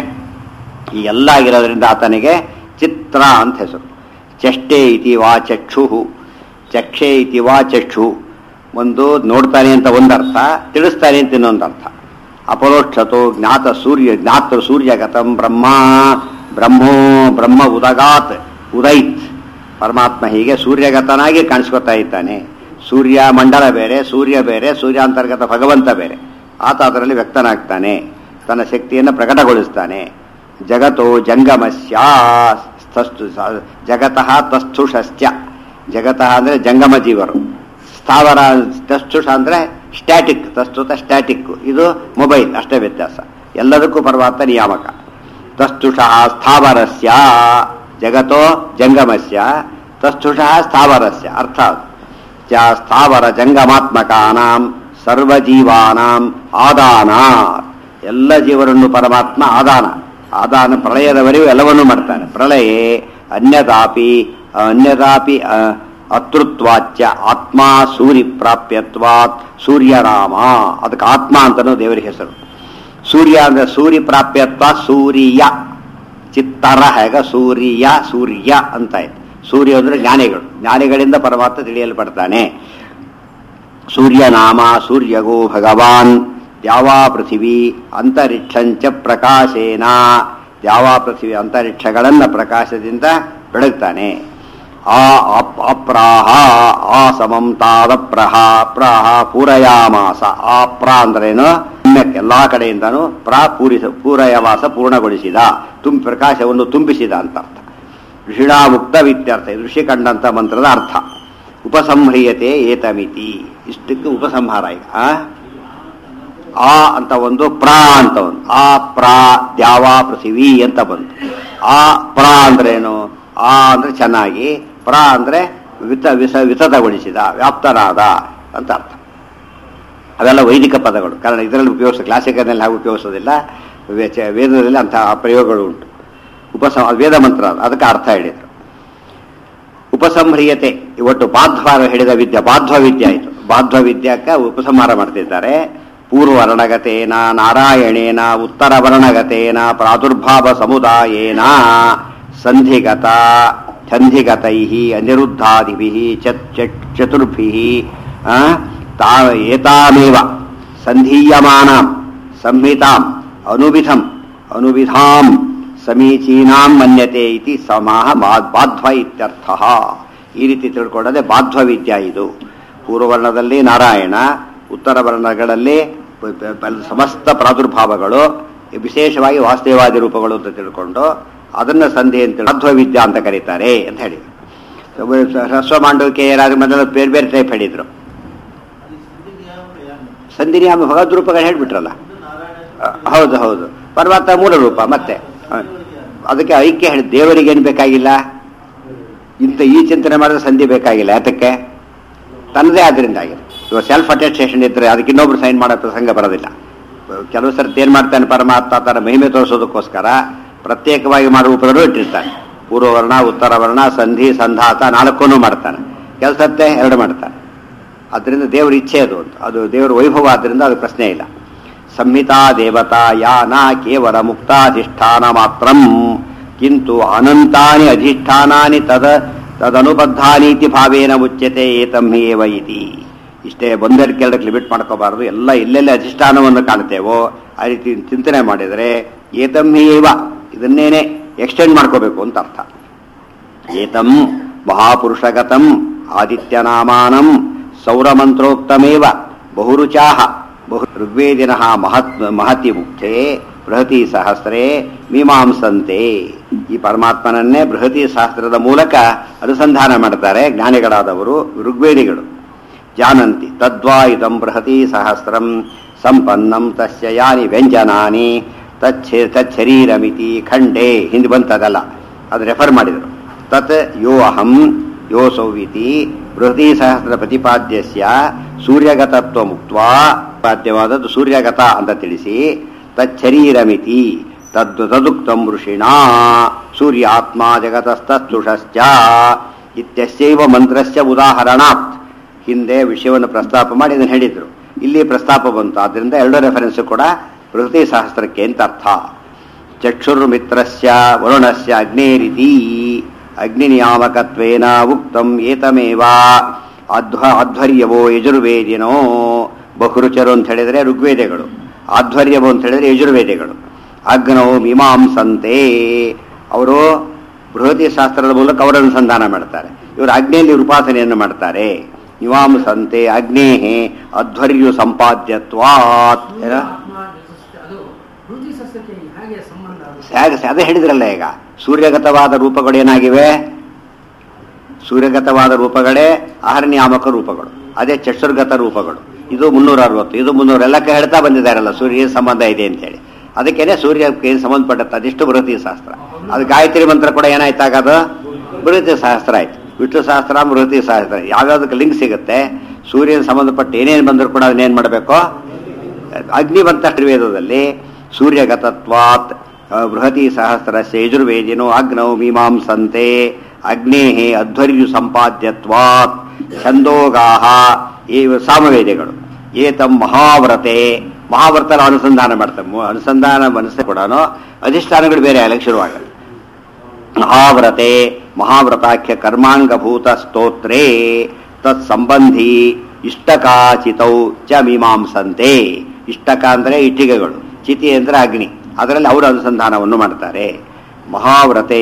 ಈ ಎಲ್ಲ ಆಗಿರೋದ್ರಿಂದ ಆತನಿಗೆ ಚಿತ್ರ ಅಂತ ಹೆಸರು ಚಷ್ಟೆ ಇತಿ ವಾ ಚಕ್ಷು ಚಕ್ಷೆ ಇತಿ ವಾ ಚಕ್ಷು ಒಂದು ನೋಡ್ತಾನೆ ಅಂತ ಒಂದರ್ಥ ತಿಳಿಸ್ತಾನೆ ಅಂತ ಇನ್ನೊಂದು ಅರ್ಥ ಅಪರೋಕ್ಷತೋ ಜ್ಞಾತ ಸೂರ್ಯ ಜ್ಞಾತೃ ಸೂರ್ಯಗತಂ ಬ್ರಹ್ಮ ಬ್ರಹ್ಮೋ ಬ್ರಹ್ಮ ಉದಗಾತ್ ಉದೈತ್ ಪರಮಾತ್ಮ ಹೀಗೆ ಸೂರ್ಯಗತನಾಗಿ ಕಾಣಿಸ್ಕೊತಾ ಇದ್ದಾನೆ ಸೂರ್ಯ ಮಂಡಲ ಬೇರೆ ಸೂರ್ಯ ಬೇರೆ ಸೂರ್ಯಾಂತರ್ಗತ ಭಗವಂತ ಬೇರೆ ಆತ ಅದರಲ್ಲಿ ವ್ಯಕ್ತನಾಗ್ತಾನೆ ತನ್ನ ಶಕ್ತಿಯನ್ನು ಪ್ರಕಟಗೊಳಿಸ್ತಾನೆ ಜಗತೋ ಜಂಗಮಸ್ಯ ಸ್ಥಸ್ತು ಸ- ಜಗತಃ ತಸ್ಥುಷಶ್ಚ ಜಗತಃ ಅಂದ್ರೆ ಜಂಗಮ ಜೀವರು ಸ್ಥಾವರ ತಸ್ತುಷ ಅಂದ್ರೆ ಸ್ಟ್ಯಾಟಿಕ್ ತಸ್ತುತ ಸ್ಟ್ಯಾಟಿಕ್ ಇದು ಮೊಬೈಲ್ ಅಷ್ಟೇ ವ್ಯತ್ಯಾಸ ಎಲ್ಲದಕ್ಕೂ ಪರಮಾತ್ಮ ನಿಯಾಮಕ ತಸ್ತುಷ ಸ್ಥಾವರಸ್ಯ ಜಗತೋ ಜಂಗಮಸ್ಯ ತಸ್ತುಷ ಸ್ಥಾವರಸ್ಯ ಅರ್ಥಾತ್ ಚ ಸ್ಥಾವರ ಜಂಗಮಾತ್ಮಕಾನಾಂ ಸರ್ವಜೀವಾನಾಂ ಆದಾನ ಎಲ್ಲ ಜೀವರನ್ನು ಪರಮಾತ್ಮ ಆದಾನ ಆದಾನ ಪ್ರಳಯದವರೆಗೂ ಎಲ್ಲವನ್ನೂ ಮಾಡ್ತಾನೆ ಪ್ರಳಯೇ ಅನ್ಯದಾಪಿ ಅನ್ಯದಾಪಿ ಅ, ಅತೃತ್ವಾಚ್ಯ ಆತ್ಮ ಸೂರಿ ಪ್ರಾಪ್ಯತ್ವಾತ್ ಸೂರ್ಯರಾಮ ಅದಕ್ಕೆ ಆತ್ಮ ಅಂತನೂ ದೇವರ ಹೆಸರು ಸೂರ್ಯ ಅಂದ್ರೆ ಸೂರ್ಯ ಪ್ರಾಪ್ಯತ್ವ ಸೂರ್ಯ ಚಿತ್ತರ ಹೇಗ ಸೂರ್ಯ ಸೂರ್ಯ ಅಂತ ಆಯ್ತು ಸೂರ್ಯ ಅಂದ್ರೆ ಜ್ಞಾನಿಗಳು ಜ್ಞಾನಿಗಳಿಂದ ಪರಮಾತ್ಮ ತಿಳಿಯಲ್ಪಡ್ತಾನೆ ಸೂರ್ಯನಾಮ ಸೂರ್ಯಗೋ ಭಗವಾನ್ ದ್ಯಾವಾ ಪೃಥಿವಿ ಅಂತರಿಕ್ಷಂಚ ಪ್ರಕಾಶೇನ ದ್ಯಾವಾ ಪೃಥಿವಿ ಅಂತರಿಕ್ಷಗಳನ್ನ ಪ್ರಕಾಶದಿಂದ ಬೆಳಗ್ತಾನೆ ಆ ಅಪ್- ಅಪ್ರಾಹ ಆ ಸಮಂ ತಾದ ಪ್ರಹ ಪ್ರಹ ಪೂರಯಾಮಾಸ ಆ ಪ್ರ ಅಂದ್ರೇನು ಪುಣ್ಯಕ್ಕೆ ಎಲ್ಲಾ ಕಡೆಯಿಂದನೂ ಪ್ರ ಪೂರಿಸ ಪೂರಯವಾಸ ಪೂರ್ಣಗೊಳಿಸಿದ ತುಂಬ ಪ್ರಕಾಶವನ್ನು ತುಂಬಿಸಿದ ಅಂತ ಅರ್ಥ ಋಷಿಣಾ ಮುಕ್ತವಿತ್ಯರ್ಥ ಇದು ಋಷಿ ಕಂಡಂತ ಮಂತ್ರದ ಅರ್ಥ ಉಪಸಂಹ್ರಿಯತೆ ಏತಮಿತಿ ಇಷ್ಟಕ್ಕೆ ಉಪಸಂಹಾರ ಈಗ ಆ? ಆ ಅಂತ ಒಂದು ಪ್ರ ಅಂತ ಒಂದು ಆ ಪ್ರ ದ್ಯಾವ ಪೃಥಿವಿ ಅಂತ ಬಂತು ಆ ಪ್ರ ಅಂದ್ರೇನು ಆ ಅಂದ್ರೆ ಚೆನ್ನಾಗಿ ಪ್ರ ಅಂದ್ರೆ ವಿತ ವಿಸ ವಿತತಗೊಳಿಸಿದ ವ್ಯಾಪ್ತನಾದ ಅಂತ ಅರ್ಥ ಅವೆಲ್ಲ ವೈದಿಕ ಪದಗಳು ಕಾರಣ ಇದರಲ್ಲಿ ಉಪಯೋಗಿಸ ಕ್ಲಾಸಿಕಲ್ನಲ್ಲಿ ಹಾಗೆ ಉಪಯೋಗಿಸೋದಿಲ್ಲ ವೇ- ಚ- ವೇದದಲ್ಲಿ ಅಂತಹ ಪ್ರಯೋಗಗಳು ಉಂಟು ಉಪಸ ವೇದ ಮಂತ್ರ ಅದು. ಅದಕ್ಕೆ ಅರ್ಥ ಹೇಳಿದರು ಉಪಸಂಹ್ರಿಯತೆ ಇವತ್ತು ಬಾಧ್ವಾರ ಹೇಳಿದ ವಿದ್ಯೆ ಬಾಧ್ವ ವಿದ್ಯೆ ಆಯಿತು ಬಾಧ್ವ ವಿದ್ಯಕ್ಕೆ ಉಪಸಂಹಾರ ಮಾಡ್ತಿದ್ದಾರೆ ಪೂರ್ವರ್ಣಗತೇನ ನಾರಾಯಣೇನ ಉತ್ತರ ವರ್ಣಗತೇನ ಪ್ರಾದುರ್ಭಾವ ಸಮುದಾಯೇನ ಸಂಧಿಗತ ಸಂಧಿಗತೈ ಅನಿರುದ್ಧಾದಿಭಿ ಚತುರ್ಭಿ ತಾ ಏತಾಮೇವ ಸಂಧೀಯಮಾನಾಂ ಸಂಹಿತಾಂ ಅನುವಿಧಂ ಅನುವಿಧಾಂ ಸಮೀಚೀನಾಂ ಮನ್ಯತೆ ಇತಿ ಸಮಾಹ ಮಾ- ಬಾಧ್ವ ಇತ್ಯರ್ಥ ಈ ರೀತಿ ತಿಳ್ಕೊಳ್ಳದೆ ಬಾಧ್ವ ವಿದ್ಯಾ ಇದು ಪೂರ್ವವರ್ಣದಲ್ಲಿ ನಾರಾಯಣ ಉತ್ತರ ವರ್ಣಗಳಲ್ಲಿ ಪ- ಪ- ಪ- ಸಮಸ್ತ ಪ್ರಾದುರ್ಭಾವಗಳು ವಿಶೇಷವಾಗಿ ವಾಸ್ತೇವಾದಿ ರೂಪಗಳು ಅಂತ ತಿಳ್ಕೊಂಡು ಅದನ್ನ ಸಂಧಿ ಅಂತ ಬಾಧ್ವ ವಿದ್ಯಾ ಅಂತ ಕರೀತಾರೆ ಅಂತ ಹೇಳಿ ಹ್ರಸ್ವ ಮಾಂಡವಿಕೆ ಏನಾದ್ರು ಮೊದಲು ಬೇರೆ ಬೇರೆ ಟೈಪ್ ಹೇಳಿದ್ರು ಸಂಧಿನಿಯಾಮ ಭಗವದ್ ರೂಪಗಳು ಹೇಳ್ಬಿಟ್ರಲ್ಲ ಅ, ಹೌದು ಹೌದು ಪರ್ವತ ಮೂಲ ರೂಪ ಮತ್ತೆ ಹ. ಅದಕ್ಕೆ ಐಕ್ಯ ಹೇಳಿ ದೇವರಿಗೆ ಏನು ಬೇಕಾಗಿಲ್ಲ ಇಂಥ ಈ ಚಿಂತನೆ ಮಾಡಿದ್ರೆ ಸಂಧಿ ಬೇಕಾಗಿಲ್ಲ ಯಾತಕ್ಕೆ ತನ್ನದೇ ಆದ್ರಿಂದ ಆಗಿದೆ ಇವಾಗ ಸೆಲ್ಫ್ ಅಟೆಸ್ಟೇಷನ್ ಇದ್ರೆ ಅದಕ್ಕೆ ಇನ್ನೊಬ್ರು ಸೈನ್ ಮಾಡೋ ಪ್ರಸಂಗ ಬರೋದಿಲ್ಲ ಕೆಲವು ಸರ್ತಿ ಏನ್ ಮಾಡ್ತಾನೆ ಪರಮಾತ್ಮ ತನ್ನ ಮಹಿಮೆ ತೋರಿಸೋದಕ್ಕೋಸ್ಕರ ಪ್ರತ್ಯೇಕವಾಗಿ ಮಾಡುವ ರೂಪಗಳು ಇಟ್ಟಿರ್ತಾನೆ ಪೂರ್ವವರ್ಣ ಉತ್ತರ ವರ್ಣ ಸಂಧಿ ಸಂಧಾತ ನಾಲ್ಕೂ ಮಾಡ್ತಾನೆ ಕೆಲಸತ್ತೆ ಎರಡು ಮಾಡ್ತಾನೆ ಅದರಿಂದ ದೇವರ ಇಚ್ಛೆ ಅದು ಅಂತ ಅದು ದೇವರ ವೈಭವ ಆದ್ರಿಂದ ಅದು ಪ್ರಶ್ನೆ ಇಲ್ಲ ಸಂಹಿತಾ ದೇವತಾ ಯಾ ನ ಕೇವಲ ಮುಕ್ತಾಧಿಷ್ಠಾನ ಮಾತ್ರಂ ಕಿಂತು ಅನಂತಾನಿ ಅಧಿಷ್ಠಾನಾನಿ ತದ ತದನುಬದ್ಧಾನೀತಿ ಭಾವೇನ ಮುಚ್ಯತೆ ಏತಂ ಹಿ ಏವ ಇತಿ ಇಷ್ಟೇ ಒಂದೆರಡು ಕೆರಡಕ್ಕೆ ಲಿಮಿಟ್ ಮಾಡ್ಕೋಬಾರದು ಎಲ್ಲ ಎಲ್ಲೆಲ್ಲಿ ಅಧಿಷ್ಠಾನವನ್ನು ಕಾಣ್ತೇವೋ ಆ ರೀತಿ ಚಿಂತನೆ ಮಾಡಿದರೆ ಏತಂ ಹಿ ಏವ ಇದನ್ನೇನೆ ಎಕ್ಸ್ಟೆಂಡ್ ಮಾಡ್ಕೋಬೇಕು ಅಂತ ಅರ್ಥ ಏತಂ ಮಹಾಪುರುಷಗತಂ ಆದಿತ್ಯನಾಮಾನಂ ಸೌರಮಂತ್ರೋಕ್ತಮೇವ ಬಹುರುಚಾಹ ಬಹು ಋಗ್ವೇದಿನ ಮಹತ್ ಮಹತಿ ಮುಕ್ತೆ ಬೃಹತಿ ಸಹಸ್ರೇ ಮೀಮಾಂಸಂತೆ ಈ ಪರಮಾತ್ಮನನ್ನೇ ಬೃಹತಿ ಸಹಸ್ರದ ಮೂಲಕ ಅನುಸಂಧಾನ ಮಾಡ್ತಾರೆ ಜ್ಞಾನಿಗಳಾದವರು ಋಗ್ವೇದಿಗಳು ಜಾನಂತಿ ತದ್ವಾ ಇದಂ ಬೃಹತಿ ಸಹಸ್ರಂ ಸಂಪನ್ನಂ ತಸ್ಯ ಯಾನಿ ವ್ಯಂಜನಾನಿ ತಚ್ಛೆ ತಚ್ಛರೀರಮಿತಿ ಖಂಡೇ ಹಿಂದೆ ಬಂತದಲ್ಲ ಅದು ರೆಫರ್ ಮಾಡಿದರು ತತ್ ಯೋ ಅಹಂ ಯೋ ಸೌವಿತಿ ಬೃಹತಿ ಸಹಸ್ರ ಪ್ರತಿಪಾದ್ಯಸ್ಯ ಸೂರ್ಯಗತತ್ವ ಮುಕ್ತ ಪಾದ್ಯವಾದದ್ದು ಸೂರ್ಯಗತ ಅಂತ ತಿಳಿಸಿ ತಚ್ಛರೀರಮಿತಿ ತದ್ ತದುಕ್ತಂ ಋಷಿಣಾ ಸೂರ್ಯ ಆತ್ಮ ಜಗತಸ್ತುಷಶ್ಚ ಇತ್ಯಸ್ಯೈವ ಮಂತ್ರಸ್ಯ ಉದಾಹರಣಾತ್ ಹಿಂದೆ ವಿಷಯವನ್ನು ಪ್ರಸ್ತಾಪ ಮಾಡಿ ಇದನ್ನು ಹೇಳಿದ್ರು ಇಲ್ಲಿ ಪ್ರಸ್ತಾಪ ಬಂತು ಆದ್ರಿಂದ ಎರಡು ರೆಫರೆನ್ಸ್ ಕೂಡ ಬೃಹತಿ ಸಹಸ್ರಕ್ಕೆ ಅಂತ ಅರ್ಥ ಚಕ್ಷುರ್ಮಿತ್ರಸ್ಯ ವರುಣಸ್ಯ ಅಗ್ನೇರಿತಿ ಅಗ್ನಿನಿಯಾಮಕತ್ವೇನ ಉಕ್ತಂ ಏತಮೇವ ಅಧ್ವ ಅಧ್ವರ್ಯವೋ ಯಜುರ್ವೇದಿನೋ ಬಹುರುಚರು ಅಂತ ಹೇಳಿದ್ರೆ ಋಗ್ವೇದಗಳು ಆಧ್ವರ್ಯವೋ ಅಂತ ಹೇಳಿದ್ರೆ ಯಜುರ್ವೇದಗಳು ಅಗ್ನೋ ಮೀಮಾಂಸಂತೆ ಅವರು ಬೃಹತಿ ಶಾಸ್ತ್ರದ ಮೂಲಕ ಅವರ ಅನುಸಂಧಾನ ಮಾಡ್ತಾರೆ ಇವರು ಅಗ್ನಿಯಲ್ಲಿ ಉಪಾಸನೆಯನ್ನು ಮಾಡ್ತಾರೆ ಮೀಮಾಂಸಂತೆ ಅಗ್ನೇಹೆ ಅಧ್ವರ್ಯು ಸಂಪಾದ್ಯತ್ವಾತ್ ಏನ? ಅದು ರುಚಿ ಸಸ್ಯಕ್ಕೆ ಹೇಗೆ ಸಂಬಂಧ ಆಗುತ್ತೆ? ಹೇಗೆ ಅದೇ ಹೇಳಿದ್ರಲ್ಲ ಈಗ ಸೂರ್ಯಗತವಾದ ರೂಪಗಳು ಏನಾಗಿವೆ ಸೂರ್ಯಗತವಾದ ರೂಪಗಳೇ ಆಹಾರನಿಯಾಮಕ ರೂಪಗಳು ಅದೇ ಚಕ್ಷುರ್ಗತ ರೂಪಗಳು ಇದು ಮುನ್ನೂರ ಅರವತ್ತು ಇದು ಮುನ್ನೂರ ಎಲ್ಲಕ್ಕೆ ಹೇಳ್ತಾ ಬಂದಿದ್ದಾರಲ್ಲ ಸೂರ್ಯ ಏನ್ ಸಂಬಂಧ ಇದೆ ಅಂತೇಳಿ ಅದಕ್ಕೇನೆ ಸೂರ್ಯಕ್ಕೆ ಏನು ಸಂಬಂಧಪಟ್ಟಂತ ಅದಿಷ್ಟು ಬೃಹತಿ ಶಾಸ್ತ್ರ ಅದು ಗಾಯತ್ರಿ ಮಂತ್ರ ಕೂಡ ಏನಾಯ್ತಾಗ ಅದು ಬೃಹತಿ ಶಾಸ್ತ್ರ ಆಯ್ತು ವಿಷ್ಣು ಶಾಸ್ತ್ರ ಬೃಹತಿ ಶಾಸ್ತ್ರ ಯಾವ್ಯಾವ್ದಕ್ಕೆ ಲಿಂಕ್ ಸಿಗುತ್ತೆ ಸೂರ್ಯನ ಸಂಬಂಧಪಟ್ಟ ಏನೇನು ಬಂದರೂ ಕೂಡ ಅದನ್ನೇನು ಮಾಡಬೇಕು ಅಗ್ನಿ ಬಂತಷ್ಟು ವೇದದಲ್ಲಿ ಸೂರ್ಯಗತತ್ವಾತ್ ಅಹ್, ಬೃಹತಿ ಸಹಸ್ರಸ್ಯ ಯಜುರ್ವೇದಿನೋ ಅಗ್ನೌ ಮೀಮಾಂಸಂತೆ ಅಗ್ನೇಹೇ ಅಧ್ವರ್ಯು ಸಂಪಾದ್ಯತ್ವಾತ್ ಛಂದೋಗಾಹ ಈ ಸಾಮವೇದಿಗಳು ಏತಂ ಮಹಾವ್ರತೆ ಮಹಾವ್ರತನ ಅನುಸಂಧಾನ ಮಾಡ್ತಾರೆ ಮು- ಅನುಸಂಧಾನ ಮನಸ್ಸು ಕೂಡ ಅಧಿಷ್ಠಾನಗಳು ಬೇರೆ ಆಗಲಿಕ್ಕೆ ಶುರುವಾಗಲ್ಲ ಮಹಾವ್ರತೆ ಮಹಾವ್ರತಾಖ್ಯ ಕರ್ಮಾಂಗಭೂತ ಸ್ತೋತ್ರೇ ತತ್ಸಂಬಂಧಿ ಇಷ್ಟಕಾಚಿತೌ ಚ ಮೀಮಾಂಸಂತೆ ಇಷ್ಟಕ ಅಂದರೆ ಇಟ್ಟಿಗೆಗಳು ಚಿತಿ ಅಂದರೆ ಅಗ್ನಿ ಅದರಲ್ಲಿ ಅವರು ಅನುಸಂಧಾನವನ್ನು ಮಾಡ್ತಾರೆ ಮಹಾವ್ರತೆ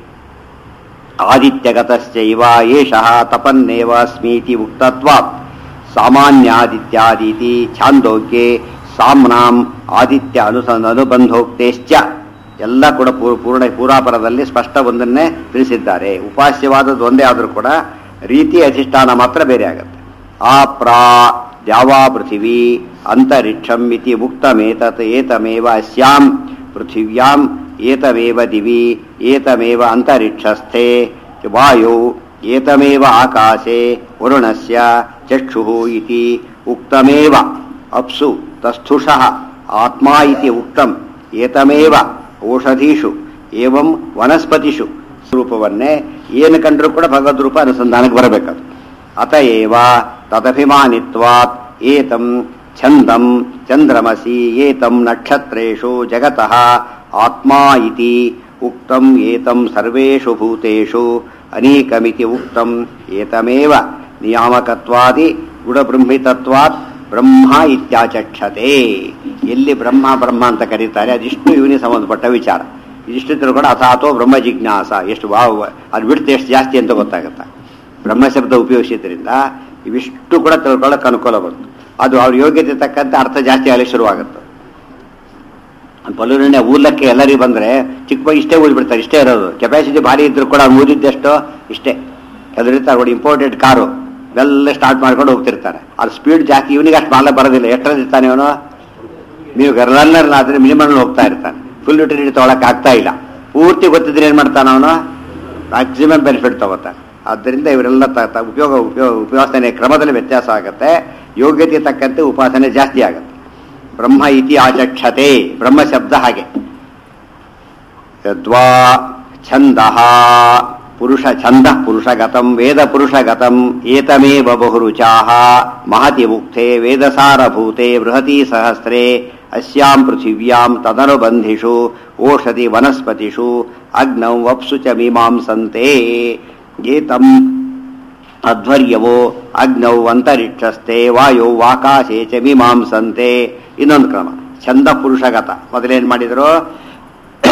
ಆದಿತ್ಯಗತಶ್ಚೈವ ಏಷಃ ತಪನ್ನೇವ ಸ್ಮೀತಿ ಉಕ್ತತ್ವಾತ್ ಸಾಮಾನ್ಯಾದಿತ್ಯಾದೀತಿ ಛಾಂದೋಗ್ಯೆ ಸಾಮ್ನಾಂ ಆದಿತ್ಯ ಅನುಸಂಧ ಅನುಬಂಧೋಕ್ತೇಶ್ಚ ಎಲ್ಲ ಕೂಡ ಪೂರ್- ಪೂರ್ಣ ಪೂರಾಪರದಲ್ಲಿ ಸ್ಪಷ್ಟ ಒಂದನ್ನೇ ತಿಳಿಸಿದ್ದಾರೆ ಉಪಾಸ್ಯವಾದದ್ದು ಒಂದೇ ಆದರೂ ಕೂಡ ರೀತಿ ಅಧಿಷ್ಠಾನ ಮಾತ್ರ ಬೇರೆ ಆಗುತ್ತೆ ಆ ಪ್ರಾ ದ್ಯಾವಾ ಪೃಥಿವಿ ಅಂತರಿಕ್ಷಂ ಇತಿ ಮುಕ್ತಮೇತತ್ ಏತಮೇವ ಅಸ್ಯಾಂ ಪೃಥಿವ್ಯಾಂ ಏತಮೇವ ದಿವಿ ಏತಮೇವ ಅಂತರಿಕ್ಷಸ್ಥೆ ವಾಯು ಏತಮೇವ ಆಕಾಶೆ ವರುಣಸ್ಯ ಚಕ್ಷುಃ ಇತಿ ಉಕ್ತಮೇವ ಅಪ್ಸು ತಸ್ಥುಷಃ ಆತ್ಮ ಇತಿ ಉಕ್ತಂ ಏತಮೇವ ಔಷಧೀಷು ಏವಂ ವನಸ್ಪತಿಷು ರೂಪವನ್ನೇ ಏನು ಕಂಡರೂ ಕೂಡ ಭಗವದ್ ರೂಪ ಅನುಸಂಧಾನಕ್ಕೆ ಬರಬೇಕದು ಅತಏವ ತದಭಿಮಾನಿತ್ವಾತ್ ಏತಂ ಛಂದಂ ಚಂದ್ರಮಸಿ ಏತಂ ನಕ್ಷತ್ರೇಷು ಜಗತಃ ಆತ್ಮ ಇತಿ ಉಕ್ತಂ ಏತಂ ಸರ್ವೇಷು ಭೂತೇಷು ಅನೇಕಮಿತಿ ಉಕ್ತಂ ಏತಮೇವ ನಿಯಾಮಕತ್ವಾದಿ ಗುಣಬ್ರಹ್ಮಿತತ್ವಾತ್ ಬ್ರಹ್ಮ ಇತ್ಯಾಚಕ್ಷತೆ ಎಲ್ಲಿ ಬ್ರಹ್ಮ ಬ್ರಹ್ಮ ಅಂತ ಕರೀತಾರೆ ಅದಿಷ್ಟು ಇವನಿಗೆ ಸಂಬಂಧಪಟ್ಟ ವಿಚಾರ ಇದಿಷ್ಟು ತಿಳ್ಕೊಂಡು ಅಥಾತೋ ಬ್ರಹ್ಮ ಜಿಜ್ಞಾಸ ಎಷ್ಟು ವಾವ್ ಅದು ಬಿಡ್ತು ಎಷ್ಟು ಜಾಸ್ತಿ ಅಂತ ಗೊತ್ತಾಗುತ್ತೆ ಬ್ರಹ್ಮ ಶಬ್ದ ಉಪಯೋಗಿಸಿದ್ರಿಂದ ಇವಿಷ್ಟು ಕೂಡ ತಿಳ್ಕೊಳ್ಳೋಕೆ ಅನುಕೂಲ ಬಂತು ಅದು ಅವ್ರ ಯೋಗ್ಯತೆ ತಕ್ಕಂತೆ ಅರ್ಥ ಜಾಸ್ತಿ ಆಗಲಿಕ್ಕೆ ಶುರುವಾಗುತ್ತೆ ಬಲೂರಿನ ಊರ್ಲಕ್ಕೆ ಎಲ್ಲರಿಗೂ ಬಂದರೆ ಚಿಕ್ಕ ಮಗು ಇಷ್ಟೇ ಊದ್ಬಿಡ್ತಾರೆ ಇಷ್ಟೇ ಇರೋದು ಕೆಪಾಸಿಟಿ ಭಾರಿ ಇದ್ರು ಕೂಡ ಅವ್ನು ಊದಿದ್ದೆಷ್ಟು ಇಷ್ಟೇ ಕೆಲವರಿರ್ತಾರೆ ನೋಡಿ ಇಂಪೋರ್ಟೆಡ್ ಕಾರು ಎಲ್ಲ ಸ್ಟಾರ್ಟ್ ಮಾಡ್ಕೊಂಡು ಹೋಗ್ತಿರ್ತಾರೆ ಅದು ಸ್ಪೀಡ್ ಜಾಸ್ತಿ ಇವನಿಗೆ ಅಷ್ಟು ಮಾಲ ಬರೋದಿಲ್ಲ ಎಷ್ಟರಲ್ಲಿ ಇರ್ತಾನೆ ಅವನು ನೀವು ರನ್ನರ್ ಆದ್ರೆ ಮಿನಿಮಮ್ ಹೋಗ್ತಾ ಇರ್ತಾನೆ ಫುಲ್ ಯುಟಿಲಿಟಿ ತೊಗೊಳಕ್ ಆಗ್ತಾ ಇಲ್ಲ ಪೂರ್ತಿ ಗೊತ್ತಿದ್ರೆ ಏನ್ ಮಾಡ್ತಾನೆ ಅವನು ಮ್ಯಾಕ್ಸಿಮಮ್ ಬೆನಿಫಿಟ್ ತಗೋತಾನೆ ಆದ್ದರಿಂದ ಇವರೆಲ್ಲ ತ- ತ- ಉಪಯೋಗ ಉಪಯೋಗ ಉಪಾಸನೆ ಕ್ರಮದಲ್ಲಿ ವ್ಯತ್ಯಾಸ ಆಗುತ್ತೆ ಯೋಗ್ಯತೆ ತಕ್ಕಂತೆ ಉಪಾಸನೆ ಜಾಸ್ತಿ ಆಗುತ್ತೆ ಬ್ರಹ್ಮ ಇತಿ ಆಚಕ್ಷತೆ ಬ್ರಹ್ಮ ಶಬ್ದ ಹಾಗೆ ಯದ್ವಾ ಛಂದ ಪುರುಷ ಛಂದ ಪುರುಷಗತಂ ವೇದ ಪುರುಷಗತಂ ಏತಮೇವ ಬಹುರುಚಾಹ ಮಹತಿ ಮುಕ್ತೆ ವೇದಸಾರಭೂತೆ ಬೃಹತಿ ಸಹಸ್ರೇ ಅಸ್ಯಾಂ ಪೃಥಿವ್ಯಾಂ ತದನುಬಂಧಿಷು ಓಷಧಿ ವನಸ್ಪತಿಷು ಅಗ್ನೌ ವಪ್ಸು ಚ ಮೀಮಾಂಸಂತೆ ಏತಂ ಅಧ್ವರ್ಯವೋ ಅಗ್ನೌ ಅಂತರಿಕ್ಷಸ್ಥೆ ವಾಯು ಆಕಾಶೇ ಚ ಮೀಮಾಂಸಂತೆ ಇನ್ನೊಂದು ಕ್ರಮ ಛಂದ ಪುರುಷಗತ ಮೊದಲೇನ್ ಮಾಡಿದ್ರು